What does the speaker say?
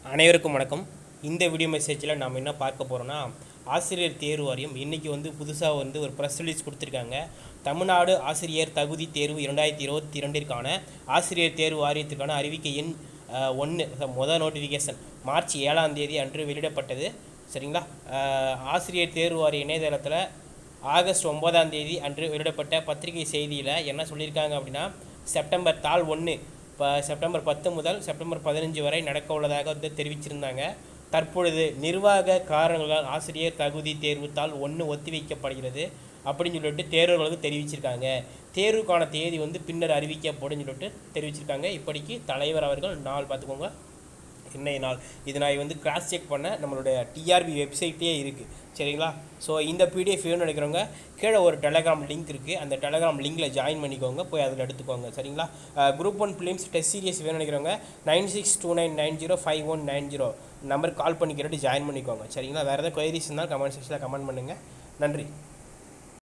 அனைவருக்கும் வணக்கம் இந்த வீடியோ மெசேஜில் நாம் என்ன பார்க்க போகிறோன்னா ஆசிரியர் தேர்வு வாரியம் இன்றைக்கி வந்து புதுசாக வந்து ஒரு ப்ரெஸ் ரிலீஸ் கொடுத்துருக்காங்க தமிழ்நாடு ஆசிரியர் தகுதி தேர்வு இரண்டாயிரத்தி இருபத்தி இரண்டிற்கான ஆசிரியர் தேர்வு வாரியத்துக்கான அறிவிக்கை எண் ஒன்று முதல் நோட்டிஃபிகேஷன் மார்ச் ஏழாம் தேதி அன்று வெளியிடப்பட்டது சரிங்களா அஹ், ஆசிரியர் தேர்வு வாரிய இணையதளத்தில் ஆகஸ்ட் ஒன்பதாம் தேதி அன்று வெளியிடப்பட்ட பத்திரிகை செய்தியில் என்ன சொல்லியிருக்காங்க அப்படின்னா செப்டம்பர் தாள் ஒன்று இப்போ செப்டம்பர் பத்து முதல் செப்டம்பர் பதினஞ்சு வரை நடக்க உள்ளதாக வந்து தெரிவிச்சிருந்தாங்க தற்பொழுது நிர்வாக காரணங்களால் ஆசிரியர் தகுதி தேர்வு தாள் ஒன்று ஒத்திவைக்கப்படுகிறது அப்படின்னு சொல்லிட்டு தேர்வுகளுக்கு தெரிவிச்சிருக்காங்க தேர்வுக்கான தேதி வந்து பின்னர் அறிவிக்கப்படும் சொல்லிட்டு தெரிவிச்சிருக்காங்க இப்படிக்கு தலைவர் அவர்கள் நாள் பார்த்துக்கோங்க இன்னைய நாள் இது நான் வந்து கிராஸ் செக் பண்ண நம்மளுடைய டிஆர்பி வெப்சைட்டே இருக்குது சரிங்களா ஸோ இந்த பிடிஎஃப் வேணும்னு நினைக்கிறவங்க கீழே ஒரு டெலகிராம் லிங்க் இருக்குது அந்த டெலகிராம் லிங்கில் ஜாயின் பண்ணிக்கோங்க போய் அதில் எடுத்துக்கோங்க சரிங்களா group one films test series வேணும்னு நினைக்கிறவங்க nine six two nine nine zero five one nine zero number call பண்ணி கேட்டு ஜாயின் பண்ணிக்கோங்க சரிங்களா வேறு ஏதாவது கொயரிஸ் இருந்தால் கமெண்ட் செக்ஷனில் கமெண்ட் பண்ணுங்கள் நன்றி